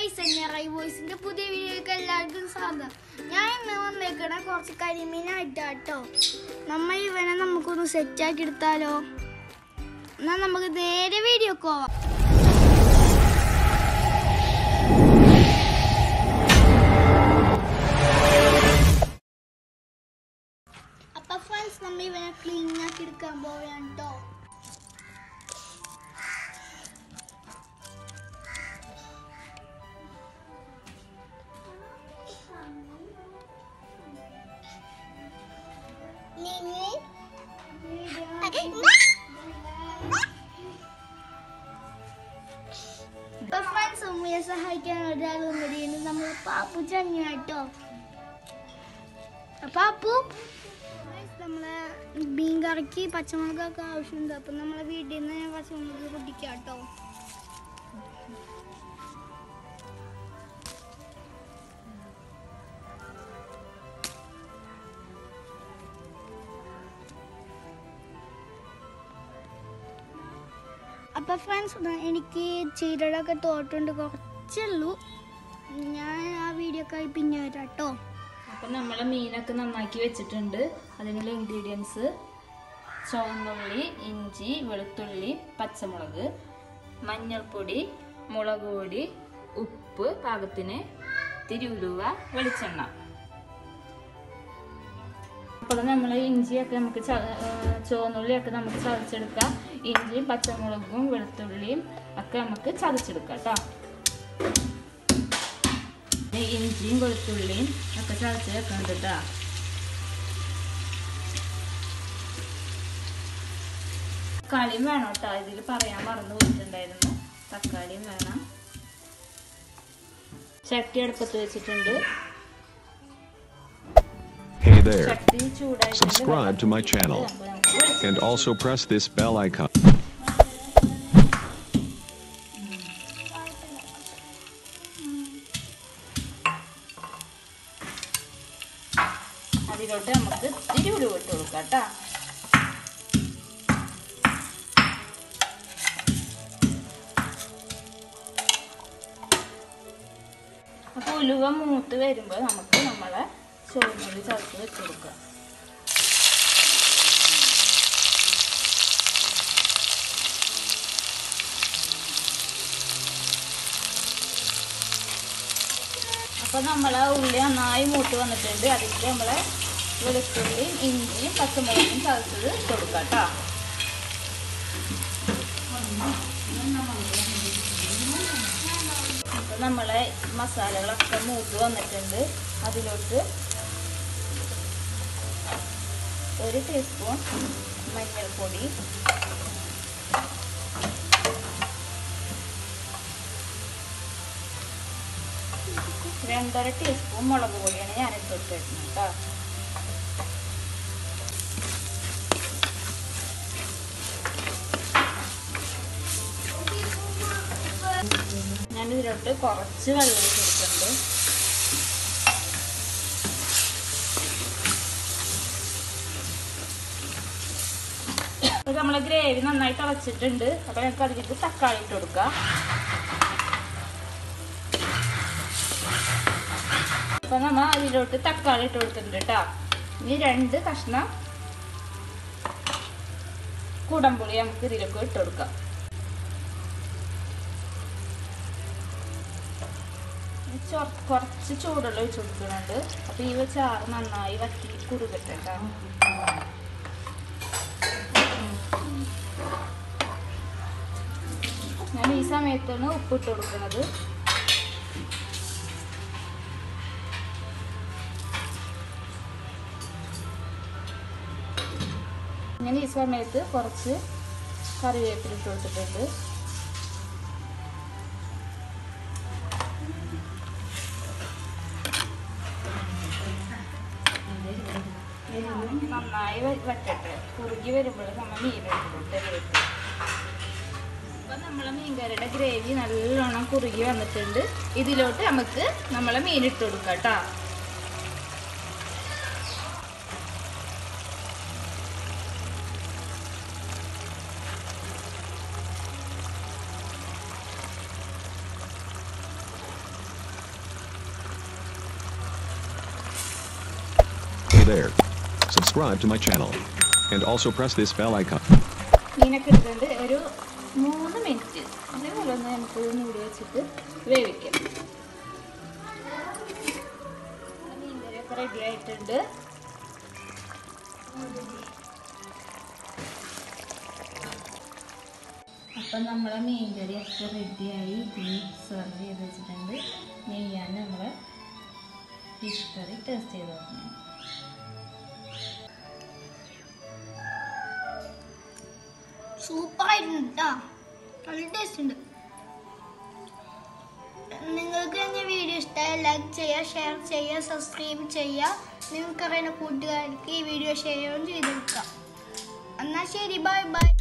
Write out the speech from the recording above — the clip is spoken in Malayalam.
ഗൈസ് റൈ വോയിസിന്റെ പുതിയ വീഡിയോക്ക് എല്ലാവർക്കും സ്വാഗതം ഞാൻ ഇന്ന് വന്നേക്കണ കുറച്ച് കരിമീനായിട്ടാട്ടോ നമ്മ ഇവനെ നമുക്കൊന്ന് സെറ്റ് ആക്കി എടുത്താലോ എന്നാ നമുക്ക് നേരെ വീഡിയോക്ക് പോവാം അപ്പൊ ഫ്രണ്ട്സ് നമ്മ ഇവനെ ക്ലീൻ ആക്കി എടുക്കാൻ പോവുകയാണ് കേട്ടോ അപ്പൊ ഫ്രണ്ട്സ് ഉമ്മയെ സഹായിക്കാൻ ഒരാൾ വന്നിരുന്നു നമ്മളെ പാപ്പു ചങ്ങിയാട്ടോ പാപ്പു Guys, നമ്മളെ മീൻ കറിക്ക് പച്ചമുളകൊക്കെ ആവശ്യമുണ്ട് അപ്പൊ നമ്മളെ വീട്ടിൽ നിന്ന് പച്ചമുളക് പൊട്ടിക്കാട്ടോ അപ്പൊ ഫ്രണ്ട്സ് എനിക്ക് ചീരടൊക്കെ തോട്ടുണ്ട് കുറച്ചുള്ളൂ ഞാൻ ആ വീഡിയോ ഒക്കെ പിന്നെ വരാം കേട്ടോ അപ്പം നമ്മൾ മീനൊക്കെ നന്നാക്കി വെച്ചിട്ടുണ്ട് അതിനുള്ള ഇൻഗ്രീഡിയൻസ് ചുവന്നുള്ളി ഇഞ്ചി വെളുത്തുള്ളി പച്ചമുളക് മഞ്ഞൾപ്പൊടി മുളക് പൊടി ഉപ്പ് പാകത്തിന് തിരുവുലുവ വെളിച്ചെണ്ണ അപ്പോൾ നമ്മൾ ഇഞ്ചിയൊക്കെ നമുക്ക് ച ഏർ ചുവന്നുള്ളിയൊക്കെ നമുക്ക് ചതച്ചെടുക്കാം ഇഞ്ചിയും പച്ചമുളകും വെളുത്തുള്ളിയും ഒക്കെ നമുക്ക് ചതച്ചെടുക്കാം കേട്ടോ ഈ ഇഞ്ചിയും വെളുത്തുള്ളിയും ഒക്കെ ചതച്ച് വെക്കുന്നുണ്ട് കേട്ടോ തക്കാളിയും വേണം കേട്ടോ ഇതിൽ പറയാൻ മറന്നു പോയിട്ടുണ്ടായിരുന്നു തക്കാളിയും വേണം ചട്ടി അടുപ്പത്ത് വെച്ചിട്ടുണ്ട് Hey there, ചട്ടി ചൂടായിട്ട് Subscribe to my channel. and also press this bell icon. അതിലോട്ട് നമുക്ക് തിരുവുളി ഇട്ട് കൊടുക്കാം കേട്ടോ അപ്പൊ ഉലുവ മൂത്ത് വരുമ്പോൾ നമുക്ക് നമ്മളെ ചുവന്നുള്ളി ചതച്ച് വെച്ച് കൊടുക്കാം അപ്പൊ നമ്മളെ ഉള്ളി നന്നായി മൂത്ത് വന്നിട്ടുണ്ട് അതിലേക്ക് നമ്മളെ വെളുത്തുള്ളിയും ഇഞ്ചിയും പച്ചമുളകും ചതച്ചത് ഇട്ട് കൊടുക്കാം കേട്ടോ അപ്പൊ നമ്മളെ മസാലകളൊക്കെ മൂത്ത് വന്നിട്ടുണ്ട് അതിലോട്ട് ഒരു ടീസ്പൂൺ മഞ്ഞൾപ്പൊടി രണ്ടര ടീസ്പൂൺ മുളക് പൊടിയാണ് ഞാൻ ഇട്ട് കൊടുത്തിരുന്നത് കേട്ടോ ഞാൻ ഇതിലോട്ട് കുറച്ച് വെള്ളം ഒഴിച്ച് കൊടുക്കുന്നുണ്ട് അപ്പൊ നമ്മളെ ഗ്രേവി നന്നായി തിളച്ചിട്ടുണ്ട് അപ്പൊ ഞങ്ങൾക്ക് അതിലേക്ക് തക്കാളി ഇട്ട് കൊടുക്കാം അപ്പൊ നമ്മ അതിലോട്ട് തക്കാളി ഇട്ട് കൊടുത്തിട്ടുണ്ട് കേട്ടോ ഇനി രണ്ട് കഷ്ണം കുടംപുളി നമുക്ക് ഇതിലേക്ക് ഇട്ട് കൊടുക്കാം ഇനി ചൊ- കുറച്ച് ചൂടുള്ള ഒഴിച്ച് കൊടുക്കുന്നുണ്ട് അപ്പൊ ഈ ചാറ് നന്നായി വറ്റി കുറുകട്ടെ കേട്ടോ ഞാൻ ഈ സമയത്താണ് ഉപ്പിട്ട് കൊടുക്കുന്നത് ഞാൻ ഈ സമയത്ത് കുറച്ച് കറിവേപ്പില ഇട്ട് കൊടുത്തിട്ടുണ്ട് നന്നായി വ- വറ്റട്ടെ കുറുകി വരുമ്പോൾ നമ്മൾ മീനിട്ടിട്ട് അപ്പൊ നമ്മളെ മീൻകറിയുടെ ഗ്രേവി നല്ലോണം കുറുകി വന്നിട്ടുണ്ട് ഇതിലോട്ട് നമുക്ക് നമ്മളെ മീൻ ഇട്ട് കൊടുക്കാം കേട്ടോ there. Subscribe to my channel. And also press this bell icon. മീനൊക്കെ എടുത്തുകൊണ്ട് ഒരു മൂന്ന് മിനിറ്റ് അതേപോലെ ഒന്ന് നമുക്ക് മൂടി വെച്ചിട്ട് വേവിക്കാം മീൻകറിയൊക്കെ റെഡി ആയിട്ടുണ്ട് അപ്പം നമ്മളെ മീൻകറിയൊക്കെ റെഡിയായി ഇനി സെർവ് ചെയ്ത് വെച്ചിട്ടുണ്ട് നെയ്യാൻ നമ്മൾ ഫിഷ് കറി ടേസ്റ്റ് ചെയ്ത് നോക്കണം സൂപ്പർ ആയിരുന്നു കേട്ടോ നല്ല ടേസ്റ്റ് ഉണ്ട് നിങ്ങൾക്ക് എൻ്റെ വീഡിയോ ഇഷ്ടമായ ലൈക്ക് ചെയ്യുക ഷെയർ ചെയ്യുക സബ്സ്ക്രൈബ് ചെയ്യുക നിങ്ങൾക്ക് അറിയുന്ന കൂട്ടുകാർക്ക് ഈ വീഡിയോ ഷെയറും ചെയ്തെടുക്കാം എന്നാൽ ശരി ബൈ ബൈ